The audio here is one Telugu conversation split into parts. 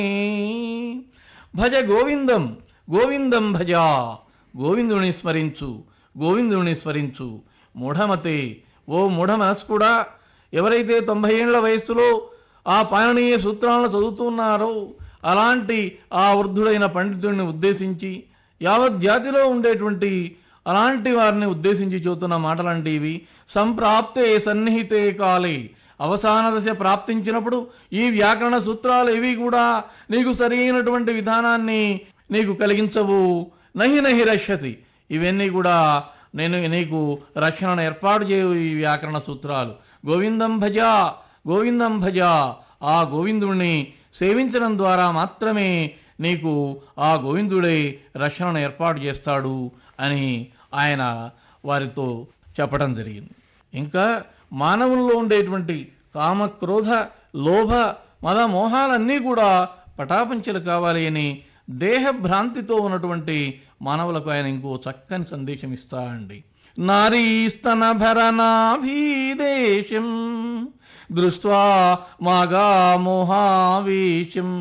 భజ గోవిందం గోవిందం భజ గోవిందుని స్మరించు గోవిందుని స్మరించు మూఢమతే ఓ మూఢ మనస్కుడా ఎవరైతే తొంభై ఏళ్ల వయస్సులో ఆ పాలనీయ సూత్రాలను చదువుతున్నారో అలాంటి ఆ వృద్ధుడైన పండితుడిని ఉద్దేశించి యావత్ జాతిలో ఉండేటువంటి అలాంటి వారిని ఉద్దేశించి చెబుతున్న మాటలంటివి సంప్రాప్తే సన్నిహితే కాలే అవసాన దశ ప్రాప్తించినప్పుడు ఈ వ్యాకరణ సూత్రాలు ఇవి కూడా నీకు సరైనటువంటి విధానాన్ని నీకు కలిగించవు నహి నహి రష్యతి ఇవన్నీ కూడా నేను నీకు రక్షణను ఏర్పాటు చేయవు ఈ వ్యాకరణ సూత్రాలు గోవిందం భజ గోవిందం భజ ఆ గోవిందుడిని సేవించడం ద్వారా మాత్రమే నీకు ఆ గోవిందుడే రక్షణను ఏర్పాటు చేస్తాడు అని ఆయన వారితో చెప్పడం జరిగింది ఇంకా మానవుల్లో ఉండేటువంటి కామ క్రోధ లోభ మద మోహాలన్నీ కూడా పటాపంచలు కావాలి అని దేహభ్రాంతితో ఉన్నటువంటి మానవులకు ఆయన ఇంకో చక్కని సందేశం ఇస్తాడండి నారీస్తన భరణాభీదేశం దృష్ట్వా మాగా మోహావేశం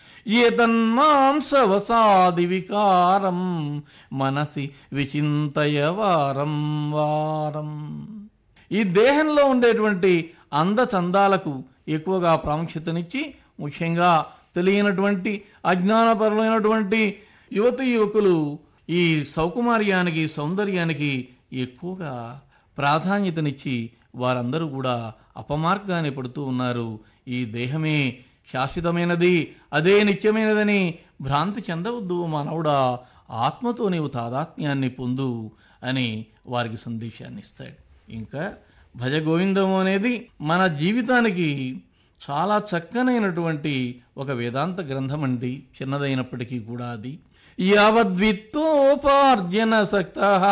ఏతన్మాంసవసాది వికారం మనసి విచింతయ వారం వారం ఈ దేహంలో ఉండేటువంటి అందచందాలకు ఎక్కువగా ప్రాముఖ్యతనిచ్చి ముఖ్యంగా తెలియనటువంటి అజ్ఞానపరులైనటువంటి యువతి యువకులు ఈ సౌకుమార్యానికి సౌందర్యానికి ఎక్కువగా ప్రాధాన్యతనిచ్చి వారందరూ కూడా అపమార్గాన్ని పడుతూ ఉన్నారు ఈ దేహమే శాశ్వతమైనది అదే నిత్యమైనదని భ్రాంతి చెందవద్దు మానవుడా ఆత్మతో నీవు తాదాత్మ్యాన్ని పొందు అని వారికి సందేశాన్ని ఇస్తాడు ఇంకా భజ గోవిందము అనేది మన జీవితానికి చాలా చక్కనైనటువంటి ఒక వేదాంత గ్రంథం అండి చిన్నదైనప్పటికీ కూడా అది యావద్విత్తోపార్జన సక్త